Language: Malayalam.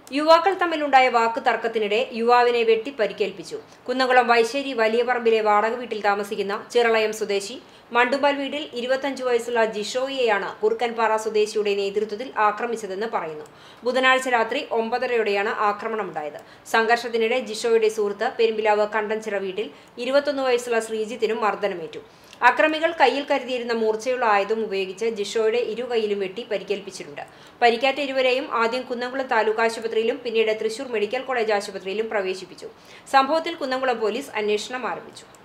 യുവാക്കൾ തമ്മിലുണ്ടായ വാക്ക് തർക്കത്തിനിടെ യുവാവിനെ വെട്ടി പരിക്കേൽപ്പിച്ചു കുന്നംകുളം വൈശ്ശേരി വലിയ പറമ്പിലെ വാടക വീട്ടിൽ താമസിക്കുന്ന ചിറളയം സ്വദേശി മണ്ടുമ്പാൽ വീട്ടിൽ ഇരുപത്തഞ്ചു വയസ്സുള്ള ജിഷോയിയെയാണ് കുറുക്കൻപാറ സ്വദേശിയുടെ നേതൃത്വത്തിൽ ആക്രമിച്ചതെന്ന് പറയുന്നു ബുധനാഴ്ച രാത്രി ഒമ്പതരയോടെയാണ് ആക്രമണമുണ്ടായത് സംഘർഷത്തിനിടെ ജിഷോയുടെ സുഹൃത്ത് പെരുമ്പിലാവ് കണ്ടൻചിറ വീട്ടിൽ ഇരുപത്തൊന്ന് വയസ്സുള്ള ശ്രീജിത്തിനും മർദ്ദനമേറ്റു അക്രമികൾ കയ്യിൽ കരുതിയിരുന്ന മൂർച്ചയുള്ള ആയുധം ഉപയോഗിച്ച് ജിഷോയുടെ ഇരു കൈയിലും വെട്ടി പരിക്കേൽപ്പിച്ചിട്ടുണ്ട് പരിക്കേറ്റ ഇരുവരെയും ആദ്യം കുന്നംകുളം താലൂക്ക് ആശുപത്രിയിലും പിന്നീട് തൃശൂർ മെഡിക്കൽ കോളേജ് ആശുപത്രിയിലും പ്രവേശിപ്പിച്ചു സംഭവത്തിൽ കുന്നംകുളം പോലീസ് അന്വേഷണം ആരംഭിച്ചു